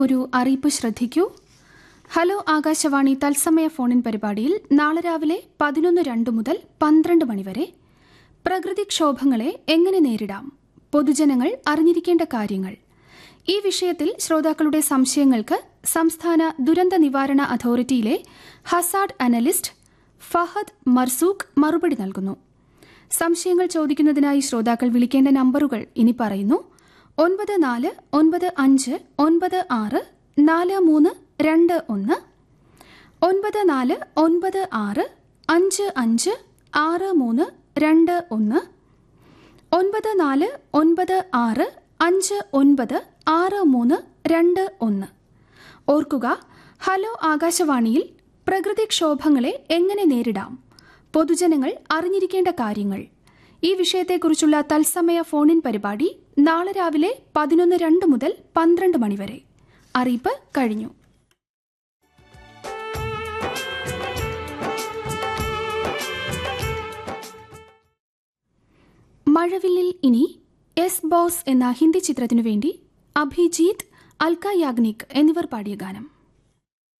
ഒരു അറിയിപ്പ് ശ്രദ്ധിക്കൂ ഹലോ ആകാശവാണി തത്സമയ ഫോണിൻ പരിപാടിയിൽ നാളെ രാവിലെ പതിനൊന്ന് രണ്ട് മുതൽ പന്ത്രണ്ട് മണിവരെ പ്രകൃതിക്ഷോഭങ്ങളെ എങ്ങനെ നേരിടാം പൊതുജനങ്ങൾ അറിഞ്ഞിരിക്കേണ്ട കാര്യങ്ങൾ ഈ വിഷയത്തിൽ ശ്രോതാക്കളുടെ സംശയങ്ങൾക്ക് സംസ്ഥാന ദുരന്ത നിവാരണ അതോറിറ്റിയിലെ ഹസാഡ് അനലിസ്റ്റ് ഫഹദ് മർസൂഖ് മറുപടി നൽകുന്നു സംശയങ്ങൾ ചോദിക്കുന്നതിനായി ശ്രോതാക്കൾ വിളിക്കേണ്ട നമ്പറുകൾ ഇനി പറയുന്നു ഒൻപത് നാല് ഒൻപത് അഞ്ച് ഒൻപത് ആറ് നാല് മൂന്ന് രണ്ട് ഒന്ന് ഒൻപത് നാല് ഒൻപത് ആറ് അഞ്ച് അഞ്ച് ആറ് മൂന്ന് രണ്ട് ഒന്ന് ഒൻപത് നാല് ഒൻപത് ആറ് അഞ്ച് ഒൻപത് ആറ് മൂന്ന് രണ്ട് ഒന്ന് ഓർക്കുക ഹലോ ആകാശവാണിയിൽ പ്രകൃതിക്ഷോഭങ്ങളെ എങ്ങനെ നേരിടാം പൊതുജനങ്ങൾ അറിഞ്ഞിരിക്കേണ്ട കാര്യങ്ങൾ ഈ വിഷയത്തെക്കുറിച്ചുള്ള തത്സമയ ഫോണിൻ പരിപാടി നാളെ രാവിലെ പതിനൊന്ന് രണ്ട് മുതൽ പന്ത്രണ്ട് മണിവരെ അറിയിപ്പ് കഴിഞ്ഞു മഴവില്ലിൽ ഇനി എസ് ബോസ് എന്ന ഹിന്ദി ചിത്രത്തിനു വേണ്ടി അഭിജീത് അൽക്ക യാഗ്നിക് എന്നിവർ പാടിയ ഗാനം